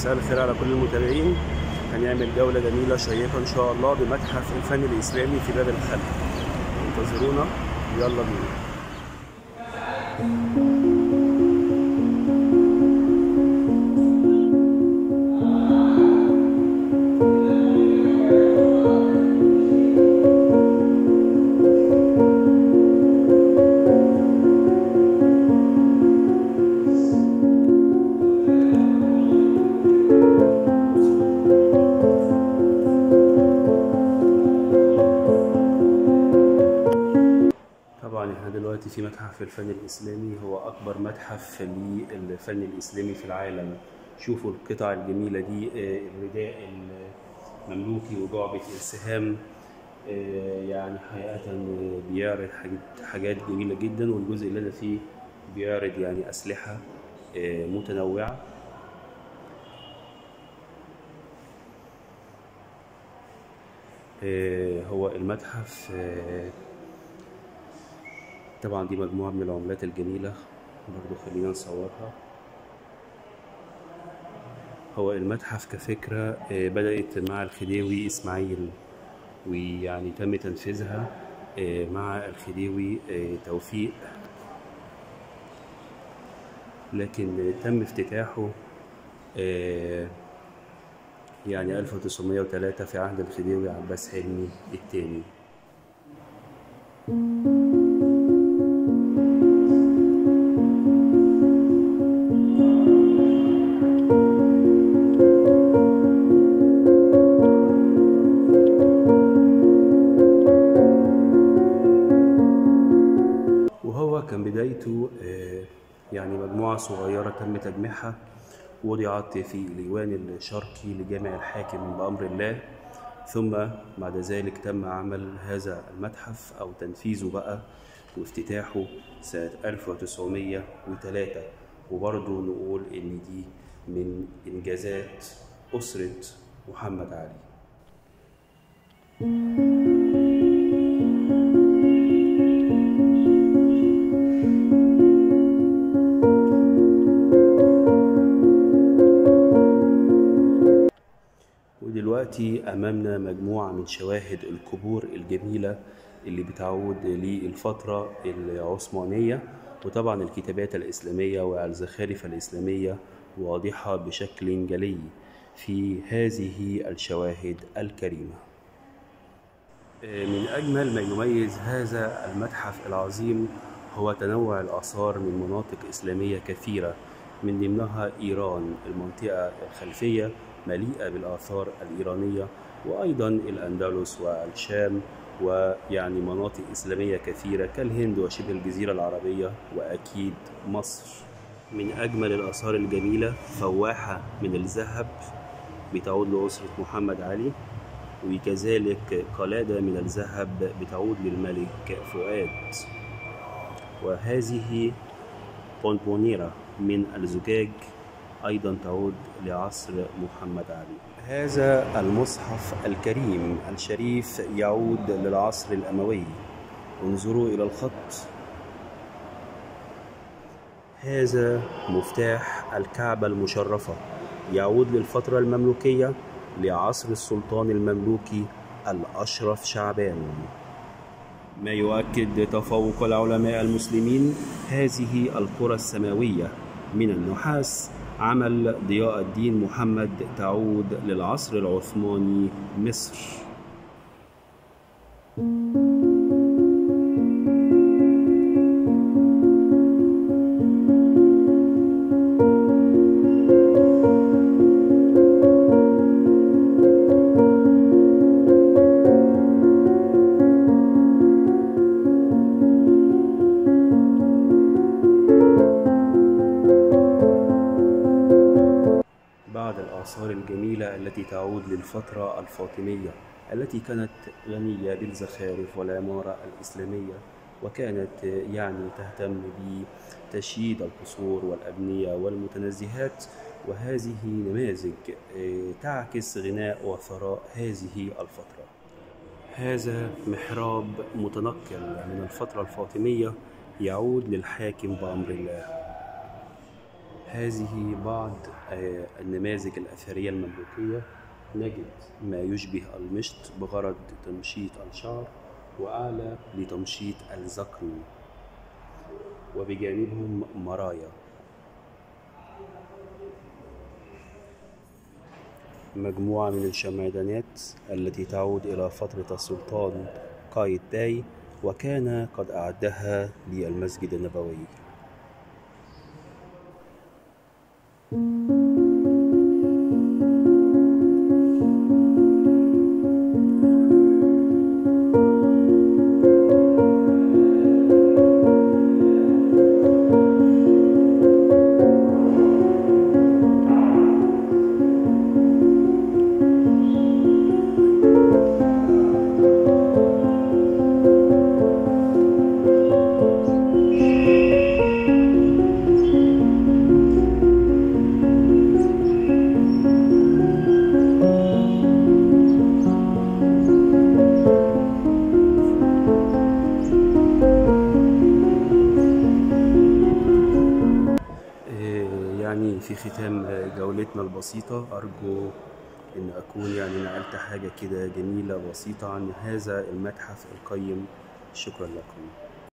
مساء الخير على كل المتابعين هنعمل جولة جميلة شيقة إن شاء الله بمتحف الفن الإسلامي في باب الخلق انتظرونا يلا بينا طبعا احنا دلوقتي في متحف الفن الإسلامي هو أكبر متحف للفن الإسلامي في العالم شوفوا القطع الجميلة دي آه، الرداء المملوكي وجعبة السهام آه، يعني حقيقة بيعرض حاجات- حاجات جميلة جدا والجزء اللي أنا فيه بيعرض يعني أسلحة آه، متنوعة آه، هو المتحف آه، طبعا دي مجموعة من العملات الجميلة برضو خلينا نصورها هو المتحف كفكرة آه، بدأت مع الخديوي إسماعيل ويعني تم تنفيذها آه، مع الخديوي آه، توفيق لكن تم افتتاحه آه، يعني 1903 في عهد الخديوي عباس حلمي الثاني وهو كان بدايته آه، يعني مجموعة صغيرة تم تجميعها وضعت في الإيوان الشرقي لجامع الحاكم بأمر الله ثم بعد ذلك تم عمل هذا المتحف أو تنفيذه بقى وافتتاحه سنة 1903 وبرضه نقول إن دي من إنجازات أسرة محمد علي ودلوقتي أمامنا مجموعة من شواهد القبور الجميلة اللي بتعود للفترة العثمانية وطبعا الكتابات الإسلامية والزخارف الإسلامية واضحة بشكل جلي في هذه الشواهد الكريمة من أجمل ما يميز هذا المتحف العظيم هو تنوع الآثار من مناطق إسلامية كثيرة من ضمنها إيران المنطقة الخلفية مليئة بالآثار الإيرانية وأيضا الأندلس والشام ويعني مناطق إسلامية كثيرة كالهند وشبه الجزيرة العربية وأكيد مصر من أجمل الآثار الجميلة فواحة من الذهب بتعود لأسرة محمد علي وكذلك قلادة من الذهب بتعود للملك فؤاد وهذه بونبونيرا من الزجاج أيضا تعود لعصر محمد علي هذا المصحف الكريم الشريف يعود للعصر الأموي انظروا إلى الخط هذا مفتاح الكعبة المشرفة يعود للفترة المملوكية لعصر السلطان المملوكي الأشرف شعبان ما يؤكد تفوق العلماء المسلمين هذه القرى السماوية من النحاس عمل ضياء الدين محمد تعود للعصر العثماني مصر بعض الآثار الجميلة التي تعود للفترة الفاطمية التي كانت غنية بالزخارف والعمارة الإسلامية وكانت يعني تهتم بتشييد القصور والأبنية والمتنزهات وهذه نماذج آه، تعكس غناء وثراء هذه الفترة هذا محراب متنقل من الفترة الفاطمية يعود للحاكم بأمر الله هذه بعض آه، النماذج الأثرية المملوكية نجد ما يشبه المشط بغرض تمشيط الشعر وأعلى لتمشيط الذقن وبجانبهم مرايا مجموعة من الشمعدانات التي تعود إلى فترة السلطان قايتباي وكان قد أعدها للمسجد النبوي آه، يعني في ختام آه، جولتنا البسيطة أرجو إن أكون يعني نقلت حاجة كده جميلة بسيطة عن هذا المتحف القيم شكرا لكم